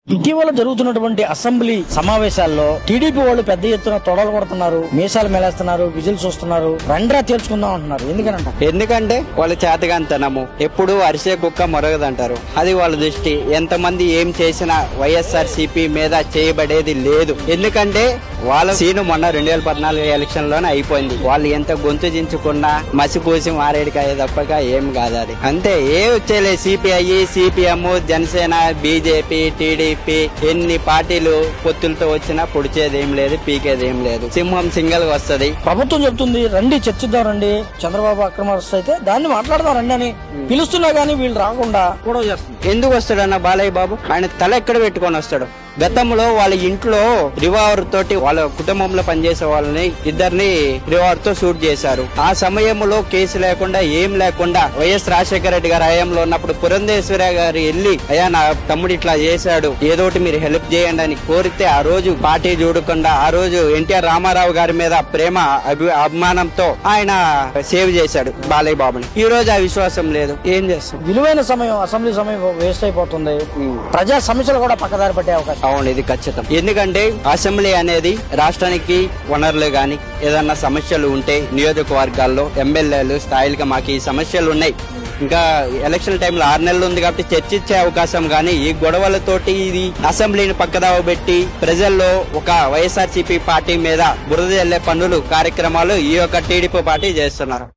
ఇటీవల జరుగుతున్నటువంటి అసెంబ్లీ సమావేశాల్లో టీడీపీ వాళ్ళు పెద్ద ఎత్తున తొడలు కొడుతున్నారు మీసాలు మేలేస్తున్నారు విజిల్స్ వస్తున్నారు రండ్రా తేల్చుకుందాం అంటున్నారు ఎందుకనంట ఎందుకంటే వాళ్ళ చేతగాంతనము ఎప్పుడు అరిసే కుక్క మొరగదంటారు అది వాళ్ళ దృష్టి ఎంతమంది ఏం చేసినా వైఎస్ఆర్ సిపి మీద చేయబడేది లేదు ఎందుకంటే వాళ్ళ సీను మొన్న రెండు వేల పద్నాలుగు ఎలక్షన్ లోనే అయిపోయింది వాళ్ళు ఎంత గొంతు దించుకున్నా మసి పూసి మారేడికాయ తప్పక ఏం కాదు అది అంతే ఏ వచ్చేలే CPI CPM Janasena BJP TDP ఎన్ని పార్టీలు పొత్తులతో వచ్చినా పొడిచేది ఏం లేదు పీకేది ఏం లేదు సింహం సింగల్ వస్తది ప్రభుత్వం చెప్తుంది రండి చర్చిద్దాం రండి చంద్రబాబు అక్రమార్స్ అయితే దాన్ని మాట్లాడదాం రండి అని పిలుస్తున్నా గానీ వీళ్ళు రాకుండా గొడవ చేస్తుంది ఎందుకు వస్తాడన్న బాలయ్య బాబు ఆయన తల ఎక్కడ పెట్టుకొని వస్తాడు గతంలో వాళ్ళ ఇంట్లో రివాల్వర్ తోటి వాళ్ళ కుటుంబంలో పనిచేసే వాళ్ళని ఇద్దరిని రివాల్వర్ తో షూట్ చేశారు ఆ సమయంలో కేసు లేకుండా ఏం లేకుండా వైఎస్ రాజశేఖర రెడ్డి గారి హయాంలో ఉన్నప్పుడు పురంధేశ్వర గారు వెళ్ళి అయ్యా నా తమ్ముడు ఇట్లా చేశాడు ఏదో ఒకటి మీరు హెల్ప్ చేయండి అని కోరితే ఆ రోజు పార్టీ చూడకుండా ఆ రోజు ఎన్టీఆర్ రామారావు గారి మీద ప్రేమ అభి అభిమానంతో ఆయన సేవ్ చేశాడు బాలయ్య బాబుని ఈ రోజు ఆ విశ్వాసం లేదు ఏం చేస్తాం విలువైన సమయం అసెంబ్లీ సమయం వేస్ట్ అయిపోతుంది ప్రజా సమస్యలు కూడా పక్కదారి పట్టే అవకాశం అవును ఇది ఖచ్చితం ఎందుకంటే అసెంబ్లీ అనేది రాష్ట్రానికి వనరులు గాని ఏదన్నా సమస్యలు ఉంటే నియోజకవర్గాల్లో ఎమ్మెల్యేలు స్థాయిలుగా మాకు ఈ సమస్యలు ఉన్నాయి ఇంకా ఎలక్షన్ టైంలో ఆరు నెలలు ఉంది కాబట్టి చర్చించే అవకాశం గానీ ఈ గొడవలతోటి ఇది అసెంబ్లీని పక్కదావ పెట్టి ప్రజల్లో ఒక వైఎస్ఆర్సీపీ పార్టీ మీద బురద జల్లే పనులు కార్యక్రమాలు ఈ యొక్క టీడీపీ పార్టీ చేస్తున్నారు